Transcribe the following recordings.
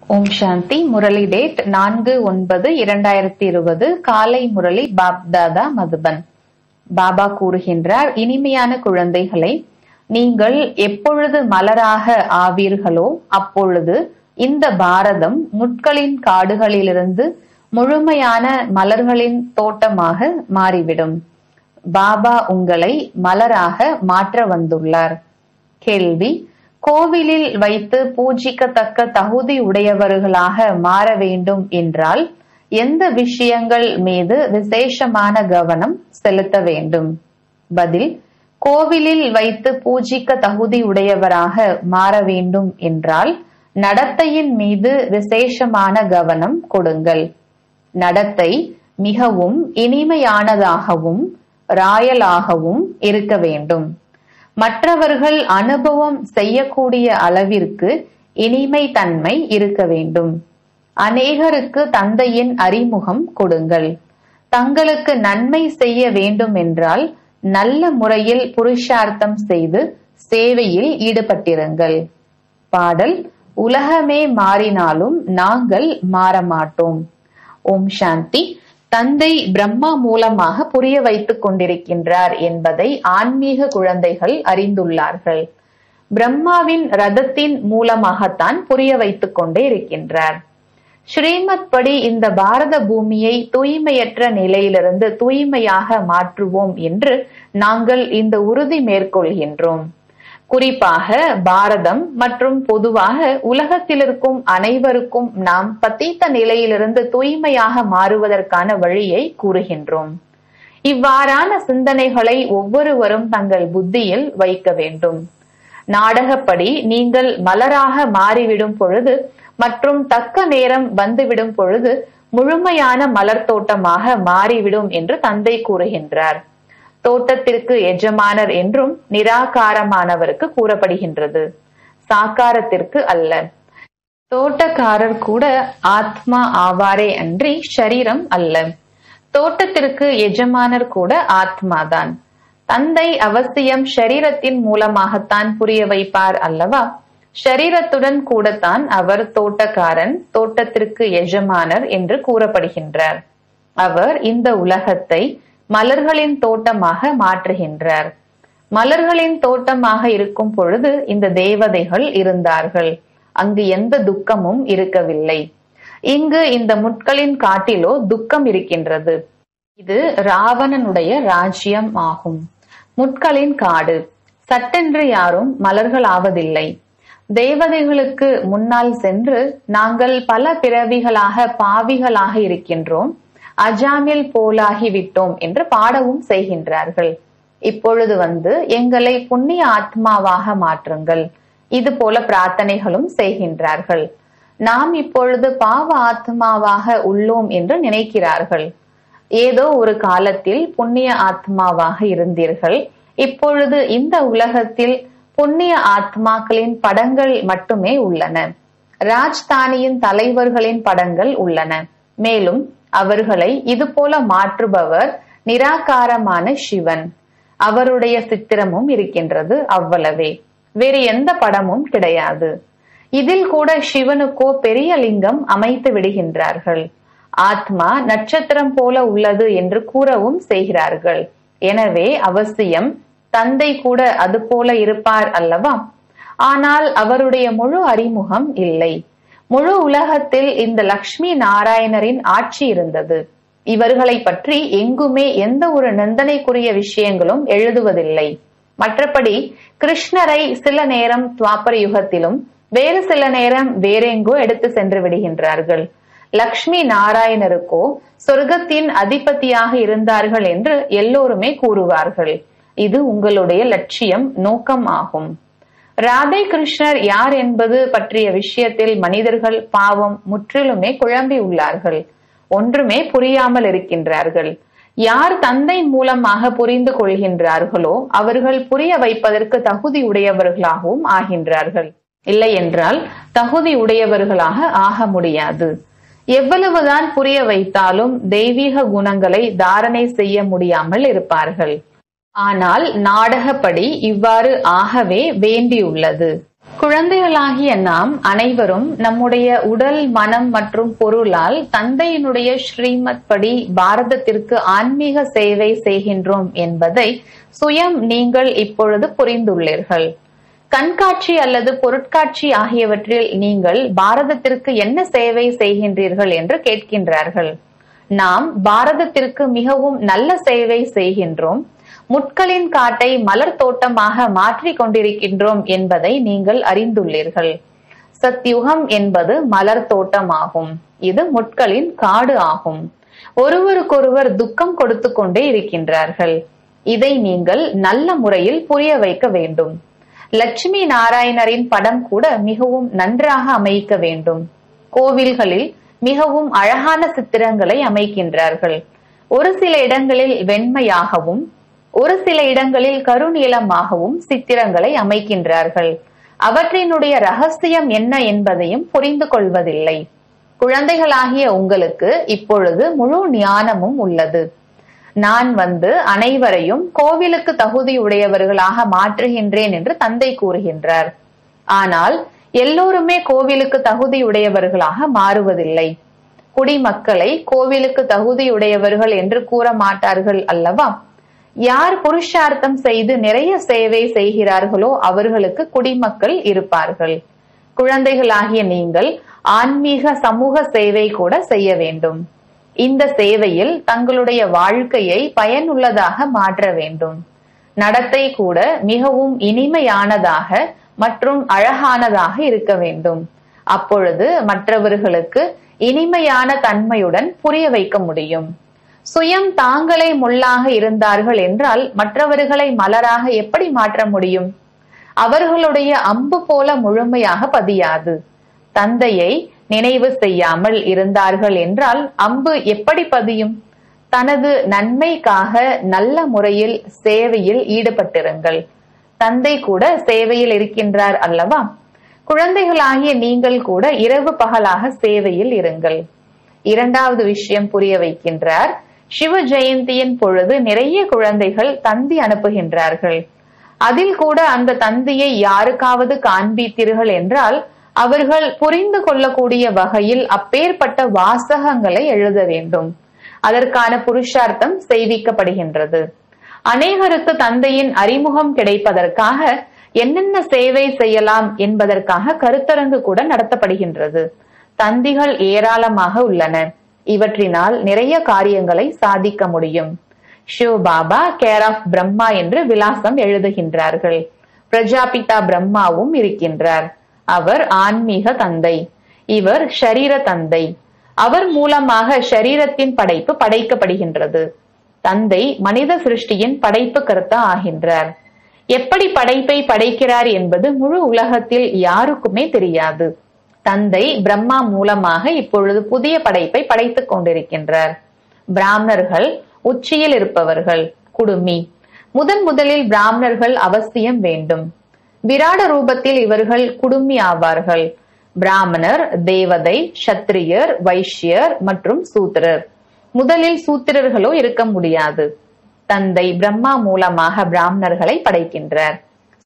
ஓம் சாந்தி Murali date நான்கு ஒன்பது இரண்டாயிரத்தி இருபது காலை முரளி பாப்தாதா மதுபன் பாபா கூறுகின்றார் இனிமையான குழந்தைகளை நீங்கள் எப்பொழுது மலராக ஆவீர்களோ அப்பொழுது இந்த பாரதம் முட்களின் காடுகளிலிருந்து முழுமையான மலர்களின் தோட்டமாக மாறிவிடும் பாபா உங்களை மலராக மாற்ற வந்துள்ளார் கேள்வி கோவிலில் வைத்து பூஜிக்கத்தக்க தகுதி உடையவர்களாக மாற வேண்டும் என்றால் எந்த விஷயங்கள் மீது விசேஷமான கவனம் செலுத்த வேண்டும் பதில் கோவிலில் வைத்து பூஜிக்க தகுதி உடையவராக மாற வேண்டும் என்றால் நடத்தையின் மீது விசேஷமான கவனம் கொடுங்கள் நடத்தை மிகவும் இனிமையானதாகவும் ராயலாகவும் இருக்க வேண்டும் மற்றவர்கள் அனுபவம் செய்யக்கூடிய அளவிற்கு இனிமை தன்மை இருக்க வேண்டும் அநேகருக்கு தந்தையின் அறிமுகம் கொடுங்கள் தங்களுக்கு நன்மை செய்ய வேண்டும் என்றால் நல்ல முறையில் புருஷார்த்தம் செய்து சேவையில் ஈடுபட்டிருங்கள் பாடல் உலகமே மாறினாலும் நாங்கள் மாற மாட்டோம் ஓம் சாந்தி தந்தை பிரம்மா மூலமாக புரிய வைத்துக் கொண்டிருக்கின்றார் என்பதை ஆன்மீக குழந்தைகள் அறிந்துள்ளார்கள் பிரம்மாவின் ரதத்தின் மூலமாகத்தான் புரிய வைத்துக் கொண்டே இருக்கின்றார் ஸ்ரீமத் படி இந்த பாரத பூமியை தூய்மையற்ற நிலையிலிருந்து தூய்மையாக மாற்றுவோம் என்று நாங்கள் இந்த உறுதி மேற்கொள்கின்றோம் குறிப்பாக பாரதம் மற்றும் பொதுவாக உலகத்தில் இருக்கும் அனைவருக்கும் நாம் பத்தீத்த நிலையிலிருந்து தூய்மையாக மாறுவதற்கான வழியை கூறுகின்றோம் இவ்வாறான சிந்தனைகளை ஒவ்வொருவரும் தங்கள் புத்தியில் வைக்க வேண்டும் நாடகப்படி நீங்கள் மலராக மாறிவிடும் பொழுது மற்றும் தக்க நேரம் வந்துவிடும் பொழுது முழுமையான மலர் தோட்டமாக மாறிவிடும் என்று தந்தை கூறுகின்றார் தோட்டத்திற்கு எஜமானர் என்றும் நிராகாரமானவருக்கு கூறப்படுகின்றது சாக்காரத்திற்கு அல்ல தோட்டக்காரர் கூட ஆத்மா ஆவாரே அன்றி ஷரீரம் அல்ல தோட்டத்திற்கு எஜமானர் கூட ஆத்மாதான் தந்தை அவசியம் ஷரீரத்தின் மூலமாகத்தான் புரிய வைப்பார் அல்லவா ஷரீரத்துடன் கூடத்தான் அவர் தோட்டக்காரன் தோட்டத்திற்கு எஜமானர் என்று கூறப்படுகின்றார் அவர் இந்த உலகத்தை மலர்களின் தோட்டமாக மாற்றுகின்றார் மலர்களின் தோட்டமாக இருக்கும் பொழுது இந்த தேவதைகள் இருந்தார்கள் அங்கு எந்த துக்கமும் இருக்கவில்லை இங்கு இந்த முட்களின் காட்டிலோ துக்கம் இருக்கின்றது இது ராவணனுடைய ராஜ்யம் ஆகும் முட்களின் காடு சட்டென்று யாரும் மலர்கள் ஆவதில்லை தேவதைகளுக்கு முன்னால் சென்று நாங்கள் பல பிறவிகளாக பாவிகளாக இருக்கின்றோம் அஜாமில் போலாகி விட்டோம் என்று பாடவும் செய்கின்றார்கள் இப்பொழுது வந்து எங்களை புண்ணிய ஆத்மாவாக மாற்றுங்கள் இது போல பிரார்த்தனைகளும் செய்கின்றார்கள் நாம் இப்பொழுது பாவ ஆத்மாவாக உள்ளோம் என்று நினைக்கிறார்கள் ஏதோ ஒரு காலத்தில் புண்ணிய ஆத்மாவாக இருந்தீர்கள் இப்பொழுது இந்த உலகத்தில் புண்ணிய ஆத்மாக்களின் படங்கள் மட்டுமே உள்ளன ராஜ்தானியின் தலைவர்களின் படங்கள் உள்ளன மேலும் அவர்களை இது போல மாற்றுபவர் நிராகாரமான சிவன் அவருடைய சித்திரமும் இருக்கின்றது அவ்வளவே வேறு எந்த படமும் கிடையாது இதில் கூட சிவனுக்கோ பெரிய லிங்கம் அமைத்து விடுகின்றார்கள் ஆத்மா நட்சத்திரம் போல உள்ளது என்று கூறவும் செய்கிறார்கள் எனவே அவசியம் தந்தை கூட அது போல இருப்பார் அல்லவா ஆனால் அவருடைய முழு அறிமுகம் இல்லை முழு உலகத்தில் இந்த லக்ஷ்மி நாராயணரின் ஆட்சி இருந்தது இவர்களை பற்றி எங்குமே எந்த ஒரு நிந்தனைக்குரிய விஷயங்களும் எழுதுவதில்லை மற்றபடி கிருஷ்ணரை சில நேரம் துவாப்பர யுகத்திலும் வேறு சில நேரம் வேறெங்கோ எடுத்து சென்று விடுகின்றார்கள் லக்ஷ்மி நாராயணருக்கோ சொர்க்கத்தின் அதிபதியாக இருந்தார்கள் என்று எல்லோருமே கூறுவார்கள் இது உங்களுடைய லட்சியம் நோக்கம் ஆகும் ராதை கிருஷ்ணர் யார் என்பது பற்றிய விஷயத்தில் மனிதர்கள் பாவம் முற்றிலுமே குழம்பி உள்ளார்கள் ஒன்றுமே புரியாமல் இருக்கின்றார்கள் யார் தந்தை மூலமாக புரிந்து கொள்கின்றார்களோ அவர்கள் புரிய வைப்பதற்கு தகுதி உடையவர்களாகவும் ஆகின்றார்கள் இல்லை என்றால் தகுதி உடையவர்களாக ஆக முடியாது எவ்வளவுதான் புரிய வைத்தாலும் தெய்வீக குணங்களை தாரணை செய்ய முடியாமல் இருப்பார்கள் ஆனால் நாடகப்படி இவ்வாறு ஆகவே வேண்டியுள்ளது குழந்தைகளாகிய நாம் அனைவரும் நம்முடைய உடல் மனம் மற்றும் பொருளால் தந்தையினுடைய ஸ்ரீமத் படி பாரதத்திற்கு ஆன்மீக சேவை செய்கின்றோம் என்பதை சுயம் நீங்கள் இப்பொழுது புரிந்துள்ளீர்கள் கண்காட்சி அல்லது பொருட்காட்சி ஆகியவற்றில் நீங்கள் பாரதத்திற்கு என்ன சேவை செய்கின்றீர்கள் என்று கேட்கின்றார்கள் நாம் பாரதத்திற்கு மிகவும் நல்ல சேவை செய்கின்றோம் முட்களின் காட்டை மலர் தோட்டமாக மாற்றிக் கொண்டிருக்கின்றோம் என்பதை நீங்கள் அறிந்துள்ளீர்கள் சத்யுகம் என்பது மலர் தோட்டமாகும் இது முட்களின் காடு ஆகும் ஒருவருக்கொருவர் துக்கம் கொடுத்து கொண்டே இருக்கின்றார்கள் இதை நீங்கள் நல்ல முறையில் புரிய வைக்க வேண்டும் லட்சுமி நாராயணரின் படம் கூட மிகவும் நன்றாக அமைக்க வேண்டும் கோவில்களில் மிகவும் அழகான சித்திரங்களை அமைக்கின்றார்கள் ஒரு சில இடங்களில் வெண்மையாகவும் ஒரு சில இடங்களில் கருநீலமாகவும் சித்திரங்களை அமைக்கின்றார்கள் அவற்றினுடைய ரகசியம் என்ன என்பதையும் புரிந்து கொள்வதில்லை குழந்தைகளாகிய உங்களுக்கு இப்பொழுது முழு ஞானமும் உள்ளது நான் வந்து அனைவரையும் கோவிலுக்கு தகுதியுடையவர்களாக மாற்றுகின்றேன் என்று தந்தை கூறுகின்றார் ஆனால் எல்லோருமே கோவிலுக்கு தகுதியுடையவர்களாக மாறுவதில்லை குடிமக்களை கோவிலுக்கு தகுதியுடையவர்கள் என்று கூற மாட்டார்கள் அல்லவா யார் புருஷார்த்தம் செய்து நிறைய சேவை செய்கிறார்களோ அவர்களுக்கு குடிமக்கள் இருப்பார்கள் குழந்தைகளாகிய நீங்கள் ஆன்மீக சமூக சேவை கூட செய்ய வேண்டும் இந்த சேவையில் தங்களுடைய வாழ்க்கையை பயனுள்ளதாக மாற்ற வேண்டும் நடத்தை கூட மிகவும் இனிமையானதாக மற்றும் அழகானதாக இருக்க வேண்டும் அப்பொழுது மற்றவர்களுக்கு இனிமையான தன்மையுடன் புரிய வைக்க முடியும் சுயம் தாங்களே முள்ளாக இருந்தார்கள் என்றால் மற்றவர்களை மலராக எப்படி மாற்ற முடியும் அவர்களுடைய அம்பு போல முழுமையாக பதியாது தந்தையை நினைவு செய்யாமல் இருந்தார்கள் என்றால் அம்பு எப்படி பதியும் தனது நன்மைக்காக நல்ல முறையில் சேவையில் ஈடுபட்டிருங்கள் தந்தை கூட சேவையில் இருக்கின்றார் அல்லவா குழந்தைகளாகிய நீங்கள் கூட இரவு பகலாக சேவையில் இருங்கள் இரண்டாவது விஷயம் புரிய வைக்கின்றார் சிவ ஜெயந்தியின் பொழுது நிறைய குழந்தைகள் தந்தி அனுப்புகின்றார்கள் அதில் கூட அந்த தந்தியை யாருக்காவது காண்பித்தீர்கள் என்றால் அவர்கள் புரிந்து கொள்ளக்கூடிய வகையில் அப்பேற்பட்ட வாசகங்களை எழுத வேண்டும் அதற்கான புருஷார்த்தம் செய்விக்கப்படுகின்றது அநேகருக்கு தந்தையின் அறிமுகம் கிடைப்பதற்காக என்னென்ன சேவை செய்யலாம் என்பதற்காக கருத்தரங்கு கூட நடத்தப்படுகின்றது தந்திகள் ஏராளமாக உள்ளன இவற்றினால் நிறைய காரியங்களை சாதிக்க முடியும் ஷிவ் பாபா கேர் ஆஃப் பிரம்மா என்று விலாசம் எழுதுகின்றார்கள் பிரஜாபிதா பிரம்மாவும் இருக்கின்றார் அவர் ஆன்மீக தந்தை இவர் ஷரீர தந்தை அவர் மூலமாக ஷரீரத்தின் படைப்பு படைக்கப்படுகின்றது தந்தை மனித சிருஷ்டியின் படைப்பு கர்த்தா ஆகின்றார் எப்படி படைப்பை படைக்கிறார் என்பது முழு உலகத்தில் யாருக்குமே தெரியாது தந்தை பிரம்மா மூலமாக இப்பொழுது புதிய படைப்பை படைத்துக் கொண்டிருக்கின்றார் பிராமணர்கள் உச்சியில் இருப்பவர்கள் குடுமி முதன் முதலில் பிராமணர்கள் அவசியம் வேண்டும் விராட ரூபத்தில் இவர்கள் குடுமி ஆவார்கள் பிராமணர் தேவதை சத்திரியர் வைஷ்யர் மற்றும் சூத்திரர் முதலில் சூத்திரர்களோ இருக்க முடியாது தந்தை பிரம்மா மூலமாக பிராமணர்களை படைக்கின்றார்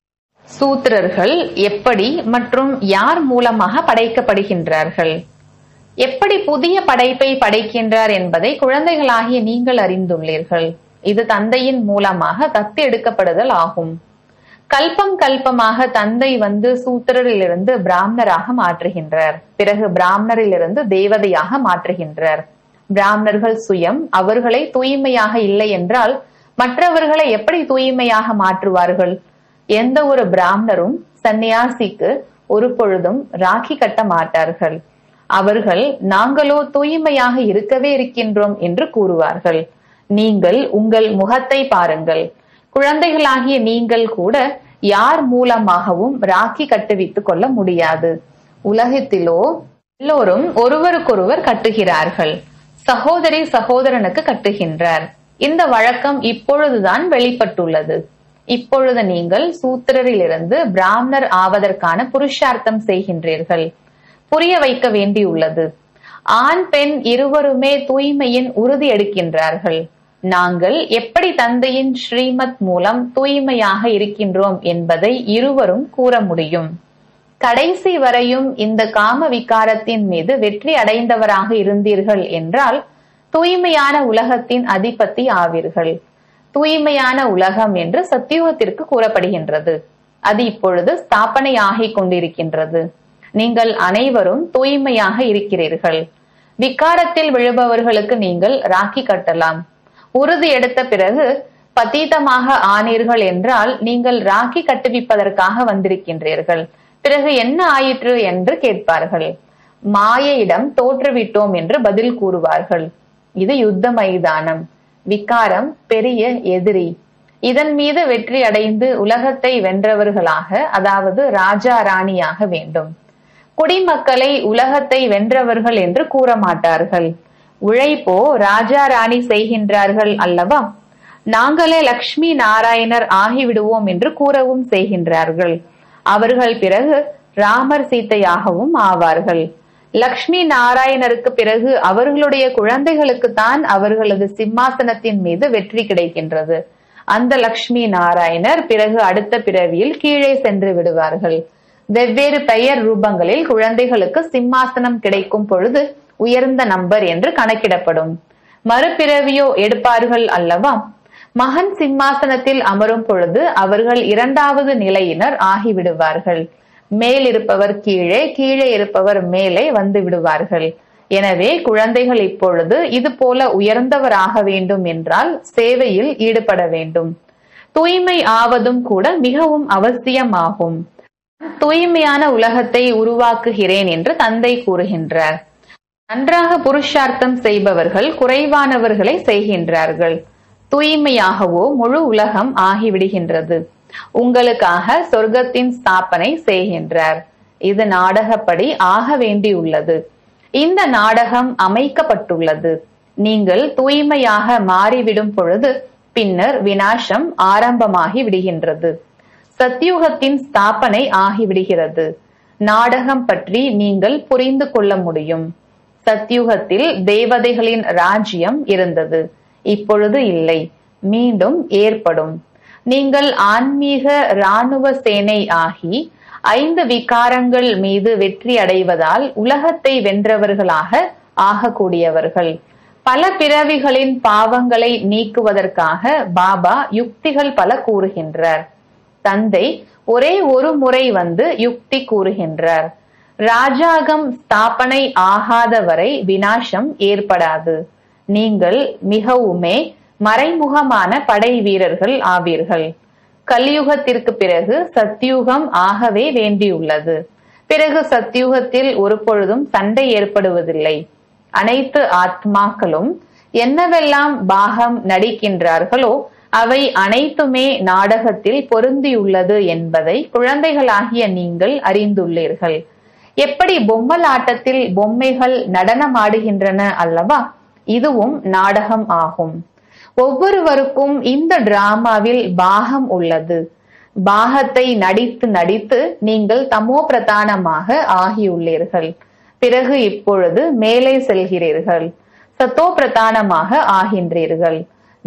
சூத்திரர்கள் எப்படி மற்றும் யார் மூலமாக படைக்கப்படுகின்றார்கள் எப்படி புதிய படைப்பை படைக்கின்றார் என்பதை குழந்தைகளாகிய நீங்கள் அறிந்துள்ளீர்கள் இது தந்தையின் மூலமாக தத்து எடுக்கப்படுதல் ஆகும் கல்பம் கல்பமாக தந்தை வந்து சூத்திரரிலிருந்து பிராமணராக மாற்றுகின்றார் பிறகு பிராமணரிலிருந்து தேவதையாக மாற்றுகின்றார் பிராமணர்கள் சுயம் அவர்களை தூய்மையாக இல்லை என்றால் மற்றவர்களை எப்படி தூய்மையாக மாற்றுவார்கள் எந்த ஒரு பிராமணரும் சந்நியாசிக்கு ஒரு பொழுதும் ராக்கி கட்ட மாட்டார்கள் அவர்கள் நாங்களோ தூய்மையாக இருக்கவே இருக்கின்றோம் என்று கூறுவார்கள் நீங்கள் உங்கள் முகத்தை பாருங்கள் குழந்தைகளாகிய நீங்கள் கூட யார் மூலமாகவும் ராக்கி கட்டுவித்துக் கொள்ள முடியாது உலகத்திலோ எல்லோரும் ஒருவருக்கொருவர் கட்டுகிறார்கள் சகோதரி சகோதரனுக்கு கட்டுகின்றார் இந்த வழக்கம் இப்பொழுதுதான் வெளிப்பட்டுள்ளது இப்பொழுது நீங்கள் சூத்திரரிலிருந்து பிராமணர் ஆவதற்கான புருஷார்த்தம் செய்கின்றீர்கள் புரிய வைக்க வேண்டியுள்ளது ஆண் பெண் இருவருமே தூய்மையின் உறுதி எடுக்கின்றார்கள் நாங்கள் எப்படி தந்தையின் ஸ்ரீமத் மூலம் தூய்மையாக இருக்கின்றோம் என்பதை இருவரும் கூற முடியும் கடைசி வரையும் இந்த காம விகாரத்தின் மீது வெற்றி அடைந்தவராக இருந்தீர்கள் என்றால் தூய்மையான உலகத்தின் அதிபதி ஆவீர்கள் தூய்மையான உலகம் என்று சத்தியுகத்திற்கு கூறப்படுகின்றது அது இப்பொழுது ஸ்தாபனை ஆகிக் கொண்டிருக்கின்றது நீங்கள் அனைவரும் தூய்மையாக இருக்கிறீர்கள் விகாரத்தில் விழுபவர்களுக்கு நீங்கள் ராக்கி கட்டலாம் உறுதி எடுத்த பிறகு பதீதமாக ஆனீர்கள் என்றால் நீங்கள் ராக்கி கட்டுவிப்பதற்காக வந்திருக்கின்றீர்கள் பிறகு என்ன ஆயிற்று என்று கேட்பார்கள் மாயையிடம் தோற்றுவிட்டோம் என்று பதில் கூறுவார்கள் இது யுத்த மைதானம் விகாரம் பெரிய எதிரி இதன் மீது வெற்றி அடைந்து உலகத்தை வென்றவர்களாக அதாவது ராஜா ராணியாக வேண்டும் குடிமக்களை உலகத்தை வென்றவர்கள் என்று கூற மாட்டார்கள் உழைப்போ ராஜா ராணி செய்கின்றார்கள் அல்லவா நாங்களே லக்ஷ்மி நாராயணர் ஆகிவிடுவோம் என்று கூறவும் செய்கின்றார்கள் அவர்கள் பிறகு ராமர் சீத்தையாகவும் ஆவார்கள் லக்ஷ்மி நாராயணருக்கு பிறகு அவர்களுடைய குழந்தைகளுக்கு தான் அவர்களது சிம்மாசனத்தின் மீது வெற்றி கிடைக்கின்றது அந்த லக்ஷ்மி நாராயணர் பிறகு அடுத்த பிறவியில் கீழே சென்று விடுவார்கள் வெவ்வேறு பெயர் ரூபங்களில் குழந்தைகளுக்கு சிம்மாசனம் கிடைக்கும் பொழுது உயர்ந்த நம்பர் என்று கணக்கிடப்படும் மறுபிறவியோ எடுப்பார்கள் அல்லவா மகன் சிம்மாசனத்தில் அமரும் பொழுது அவர்கள் இரண்டாவது நிலையினர் ஆகிவிடுவார்கள் மேல் இருப்பவர் கீழே கீழே இருப்பவர் மேலே வந்து விடுவார்கள் எனவே குழந்தைகள் இப்பொழுது இது போல உயர்ந்தவராக வேண்டும் என்றால் சேவையில் ஈடுபட வேண்டும் தூய்மை ஆவதும் கூட மிகவும் அவசியமாகும் தூய்மையான உலகத்தை உருவாக்குகிறேன் என்று தந்தை கூறுகின்றார் நன்றாக புருஷார்த்தம் செய்பவர்கள் குறைவானவர்களை செய்கின்றார்கள் தூய்மையாகவோ முழு உலகம் ஆகிவிடுகின்றது உங்களுக்காக சொர்க்கத்தின் ஸ்தாபனை செய்கின்றார் இது நாடகப்படி ஆக வேண்டியுள்ளது இந்த நாடகம் அமைக்கப்பட்டுள்ளது நீங்கள் தூய்மையாக மாறிவிடும் பொழுது பின்னர் வினாசம் ஆரம்பமாகி விடுகின்றது சத்தியுகத்தின் ஸ்தாபனை ஆகிவிடுகிறது நாடகம் பற்றி நீங்கள் புரிந்து கொள்ள முடியும் சத்தியுகத்தில் தேவதைகளின் ராஜ்யம் இருந்தது இப்பொழுது இல்லை மீண்டும் ஏற்படும் நீங்கள் ஆன்மீக இராணுவ சேனை ஆகி ஐந்து விகாரங்கள் மீது வெற்றி அடைவதால் உலகத்தை வென்றவர்களாக ஆகக்கூடியவர்கள் பல பிறவிகளின் பாவங்களை நீக்குவதற்காக பாபா யுக்திகள் பல கூறுகின்றார் தந்தை ஒரே ஒரு முறை வந்து யுக்தி கூறுகின்றார் ராஜாகம் ஸ்தாபனை ஆகாத வரை வினாசம் ஏற்படாது நீங்கள் மிகவுமே மறைமுகமான படை வீரர்கள் ஆவீர்கள் கலியுகத்திற்கு பிறகு சத்தியுகம் ஆகவே வேண்டியுள்ளது பிறகு சத்தியுகத்தில் ஒரு பொழுதும் சண்டை ஏற்படுவதில்லை அனைத்து ஆத்மாக்களும் என்னவெல்லாம் பாகம் நடிக்கின்றார்களோ அவை அனைத்துமே நாடகத்தில் பொருந்தியுள்ளது என்பதை குழந்தைகளாகிய நீங்கள் அறிந்துள்ளீர்கள் எப்படி பொம்மலாட்டத்தில் பொம்மைகள் நடனமாடுகின்றன அல்லவா இதுவும் நாடகம் ஆகும் ஒவ்வொருவருக்கும் இந்த டிராமாவில் பாகம் உள்ளது பாகத்தை நடித்து நடித்து நீங்கள் தமோ பிரதானமாக ஆகியுள்ளீர்கள் பிறகு இப்பொழுது மேலே செல்கிறீர்கள் சத்தோ பிரதானமாக ஆகின்றீர்கள்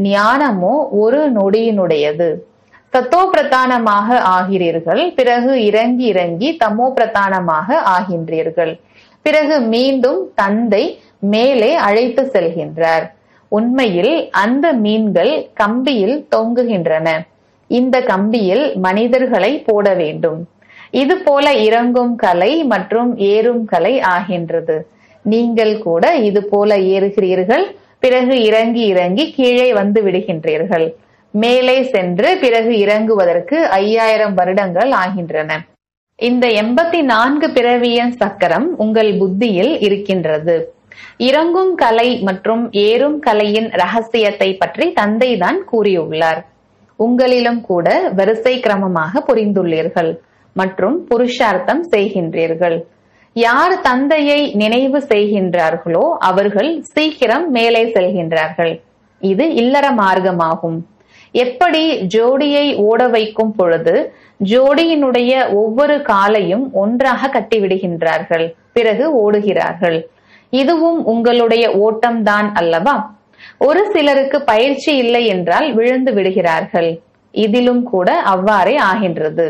ஞானமோ ஒரு நொடியினுடையது சத்தோ பிரதானமாக ஆகிறீர்கள் பிறகு இறங்கி இறங்கி தமோ பிரதானமாக ஆகின்றீர்கள் பிறகு மீண்டும் தந்தை மேலே அழைத்து செல்கின்றார் உண்மையில் அந்த மீன்கள் கம்பியில் தொங்குகின்றன இந்த கம்பியில் மனிதர்களை போட வேண்டும் இது போல இறங்கும் கலை மற்றும் ஏறும் கலை ஆகின்றது நீங்கள் கூட இது போல ஏறுகிறீர்கள் பிறகு இறங்கி இறங்கி கீழே வந்து விடுகின்றீர்கள் மேலே சென்று பிறகு இறங்குவதற்கு ஐயாயிரம் வருடங்கள் ஆகின்றன இந்த எண்பத்தி நான்கு பிறவியின் சக்கரம் உங்கள் புத்தியில் இருக்கின்றது இறங்கும் கலை மற்றும் ஏறும் கலையின் ரகசியத்தை பற்றி தந்தைதான் கூறியுள்ளார் உங்களிலும் கூட வரிசை கிரமமாக புரிந்துள்ளீர்கள் மற்றும் புருஷார்த்தம் செய்கின்றீர்கள் யார் தந்தையை நினைவு செய்கின்றார்களோ அவர்கள் சீக்கிரம் மேலே செல்கின்றார்கள் இது இல்லற மார்க்கமாகும் எப்படி ஜோடியை ஓட வைக்கும் பொழுது ஜோடியினுடைய ஒவ்வொரு காலையும் ஒன்றாக கட்டிவிடுகின்றார்கள் பிறகு ஓடுகிறார்கள் இதுவும் உங்களுடைய ஓட்டம்தான் அல்லவா ஒரு சிலருக்கு பயிற்சி இல்லை என்றால் விழுந்து விடுகிறார்கள் இதிலும் கூட அவ்வாறே ஆகின்றது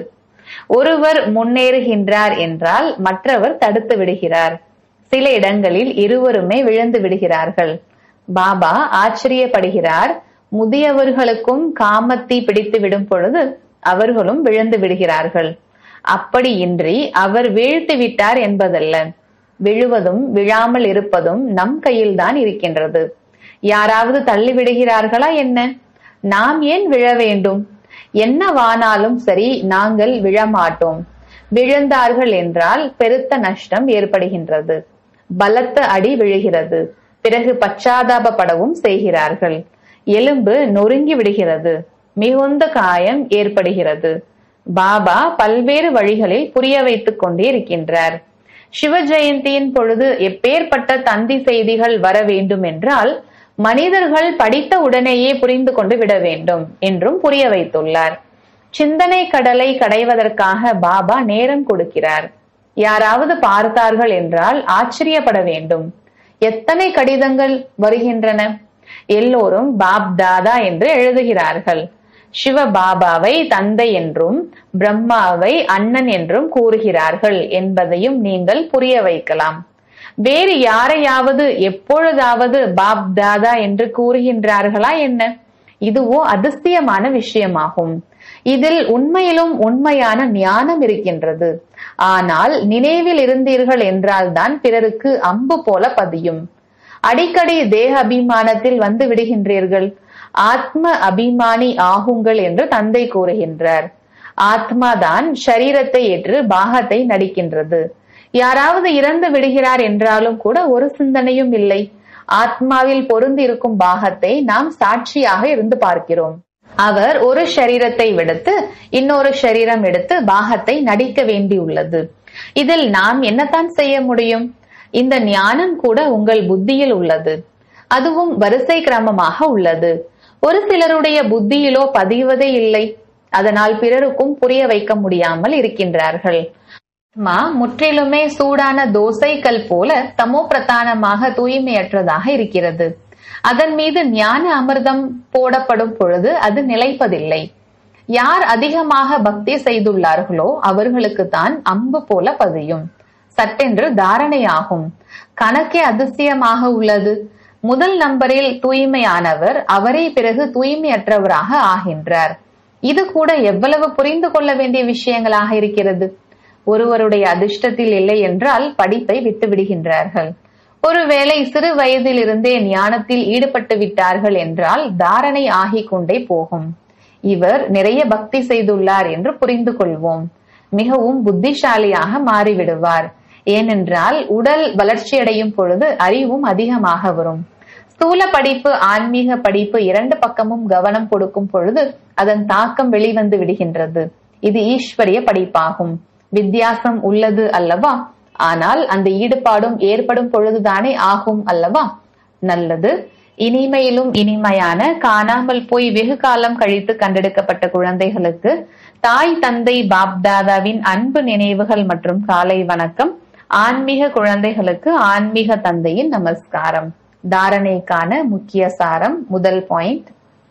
ஒருவர் முன்னேறுகின்றார் என்றால் மற்றவர் தடுத்து விடுகிறார் சில இடங்களில் இருவருமே விழுந்து விடுகிறார்கள் பாபா ஆச்சரியப்படுகிறார் முதியவர்களுக்கும் காமத்தி பிடித்து விடும் பொழுது அவர்களும் விழுந்து விடுகிறார்கள் அப்படியின்றி அவர் வீழ்த்தி விட்டார் என்பதல்ல விழுவதும் விழாமல் இருப்பதும் நம் கையில்தான் இருக்கின்றது யாராவது தள்ளி விடுகிறார்களா என்ன நாம் ஏன் விழ வேண்டும் என்னவானாலும் சரி நாங்கள் விழமாட்டோம் விழுந்தார்கள் என்றால் பெருத்த நஷ்டம் ஏற்படுகின்றது பலத்த அடி விழுகிறது பிறகு பச்சாதாபப்படவும் செய்கிறார்கள் எலும்பு நொறுங்கி விடுகிறது மிகுந்த காயம் ஏற்படுகிறது பாபா பல்வேறு வழிகளில் புரிய வைத்துக் கொண்டே இருக்கின்றார் சிவ ஜெயந்தியின் பொழுது எப்பேற்பட்ட தந்தி செய்திகள் வர வேண்டும் என்றால் மனிதர்கள் படித்த உடனேயே புரிந்து கொண்டு விட வேண்டும் என்றும் புரிய வைத்துள்ளார் சிந்தனை கடலை கடைவதற்காக பாபா நேரம் கொடுக்கிறார் யாராவது பார்த்தார்கள் என்றால் ஆச்சரியப்பட வேண்டும் எத்தனை கடிதங்கள் வருகின்றன எல்லோரும் பாப் தாதா என்று எழுதுகிறார்கள் சிவ பாபாவை தந்தை என்றும் பிரம்மாவை அண்ணன் என்றும் கூறுகிறார்கள் என்பதையும் நீங்கள் புரிய வைக்கலாம் வேறு யாரையாவது எப்பொழுதாவது பாப் தாதா என்று கூறுகின்றார்களா என்ன இதுவோ அதிசயமான விஷயமாகும் இதில் உண்மையிலும் உண்மையான ஞானம் இருக்கின்றது ஆனால் நினைவில் இருந்தீர்கள் என்றால்தான் பிறருக்கு அம்பு போல பதியும் அடிக்கடி தேக அபிமானத்தில் வந்து விடுகின்றீர்கள் ஆத்ம அபிமானி ஆகுங்கள் என்று தந்தை கூறுகின்றார் ஆத்மாதான் ஷரீரத்தை ஏற்று பாகத்தை நடிக்கின்றது யாராவது இறந்து விடுகிறார் என்றாலும் கூட ஒரு சிந்தனையும் இல்லை ஆத்மாவில் பொருந்தி இருக்கும் பாகத்தை நாம் சாட்சியாக இருந்து பார்க்கிறோம் அவர் ஒரு ஷரீரத்தை விடுத்து இன்னொரு ஷரீரம் எடுத்து பாகத்தை நடிக்க வேண்டியுள்ளது இதில் நாம் என்னத்தான் செய்ய முடியும் இந்த ஞானம் கூட உங்கள் புத்தியில் உள்ளது அதுவும் வரிசை கிரமமாக உள்ளது ஒரு சிலருடைய புத்தியிலோ பதிவதே இல்லை அதனால் பிறருக்கும் புரிய வைக்க முடியாமல் இருக்கின்றார்கள் ஆத்மா முற்றிலுமே சூடான தோசைக்கல் போல தமோ பிரதானமாக தூய்மையற்றதாக இருக்கிறது அதன் மீது ஞான அமிர்தம் போடப்படும் பொழுது அது நிலைப்பதில்லை யார் அதிகமாக பக்தி செய்துள்ளார்களோ அவர்களுக்கு தான் அம்பு போல பதியும் சட்டென்று தாரணையாகும் கணக்கே அதிசயமாக உள்ளது முதல் நம்பரில் தூய்மையானவர் அவரே பிறகு தூய்மையற்றவராக ஆகின்றார் இது கூட எவ்வளவு புரிந்து கொள்ள வேண்டிய விஷயங்களாக இருக்கிறது ஒருவருடைய அதிர்ஷ்டத்தில் இல்லை என்றால் படிப்பை விட்டு விடுகின்றார்கள் ஒருவேளை சிறு வயதிலிருந்தே ஞானத்தில் ஈடுபட்டு விட்டார்கள் என்றால் தாரணை ஆகிக் கொண்டே போகும் இவர் நிறைய பக்தி செய்துள்ளார் என்று புரிந்து கொள்வோம் மிகவும் புத்திசாலியாக மாறிவிடுவார் ஏனென்றால் உடல் வளர்ச்சியடையும் பொழுது அறிவும் அதிகமாக வரும் ஸ்தூல படிப்பு ஆன்மீக படிப்பு இரண்டு பக்கமும் கவனம் கொடுக்கும் பொழுது அதன் தாக்கம் வெளிவந்து விடுகின்றது இது ஈஸ்வரிய படிப்பாகும் வித்தியாசம் உள்ளது அல்லவா ஆனால் அந்த ஈடுபாடும் ஏற்படும் பொழுதுதானே ஆகும் அல்லவா நல்லது இனிமையிலும் இனிமையான காணாமல் போய் வெகு காலம் கழித்து கண்டெடுக்கப்பட்ட குழந்தைகளுக்கு தாய் தந்தை பாப்தாதாவின் அன்பு நினைவுகள் மற்றும் காலை வணக்கம் ஆன்மீக குழந்தைகளுக்கு ஆன்மீக தந்தையின் நமஸ்காரம் தாரணைக்கான முக்கிய சாரம் முதல் பாயிண்ட்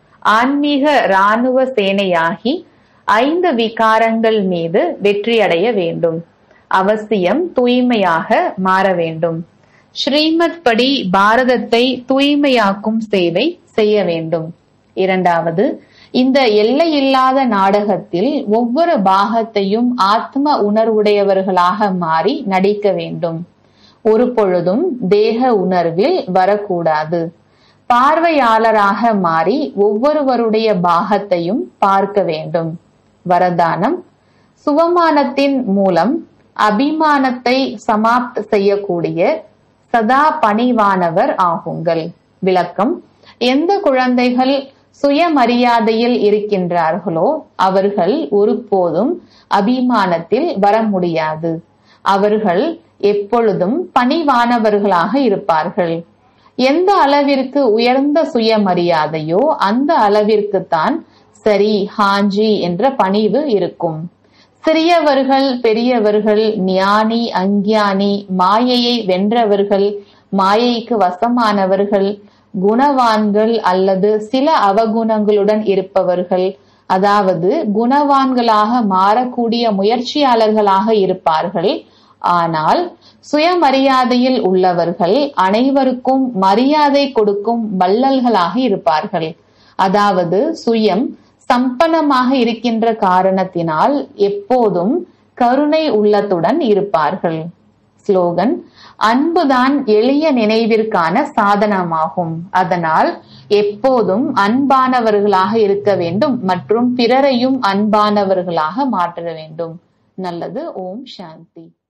ஆன்மீக ராணுவ சேனையாகி ஐந்து விகாரங்கள் மீது வெற்றியடைய வேண்டும் அவசியம் தூய்மையாக மாற வேண்டும் ஸ்ரீமத் படி பாரதத்தை தூய்மையாக்கும் சேவை செய்ய வேண்டும் இரண்டாவது இந்த எல்லையில்லாத நாடகத்தில் ஒவ்வொரு பாகத்தையும் ஆத்ம உணர்வுடையவர்களாக மாறி நடிக்க வேண்டும் ஒரு பொழுதும் தேக உணர்வில் வரக்கூடாது பார்வையாளராக மாறி ஒவ்வொருவருடைய பாகத்தையும் பார்க்க வேண்டும் வரதானம் சுவமானத்தின் மூலம் அபிமானத்தை சமாப்த் செய்யக்கூடிய சதா பணிவானவர் ஆகுங்கள் விளக்கம் எந்த குழந்தைகள் சுயமரியாதையில் இருக்கின்றார்களோ அவர்கள் ஒருபோதும் அபிமானத்தில் வர முடியாது அவர்கள் எப்பொழுதும் பணிவானவர்களாக இருப்பார்கள் எந்த அளவிற்கு உயர்ந்த சுயமரியாதையோ அந்த அளவிற்குத்தான் சரி ஹாஞ்சி என்ற பணிவு இருக்கும் சிறியவர்கள் பெரியவர்கள் ஞானி அஞ்ஞானி மாயையை வென்றவர்கள் மாயைக்கு வசமானவர்கள் குணவான்கள் அல்லது சில அவகுணங்களுடன் இருப்பவர்கள் அதாவது குணவான்களாக மாறக்கூடிய முயற்சியாளர்களாக இருப்பார்கள் ஆனால் சுயமரியாதையில் உள்ளவர்கள் அனைவருக்கும் மரியாதை கொடுக்கும் வள்ளல்களாக இருப்பார்கள் அதாவது சுயம் சம்பன்னமாக இருக்கின்ற காரணத்தினால் எப்போதும் கருணை உள்ளத்துடன் இருப்பார்கள் ஸ்லோகன் அன்புதான் எளிய நினைவிற்கான சாதனமாகும் அதனால் எப்போதும் அன்பானவர்களாக இருக்க வேண்டும் மற்றும் பிறரையும் அன்பானவர்களாக மாற்ற வேண்டும் நல்லது ஓம் சாந்தி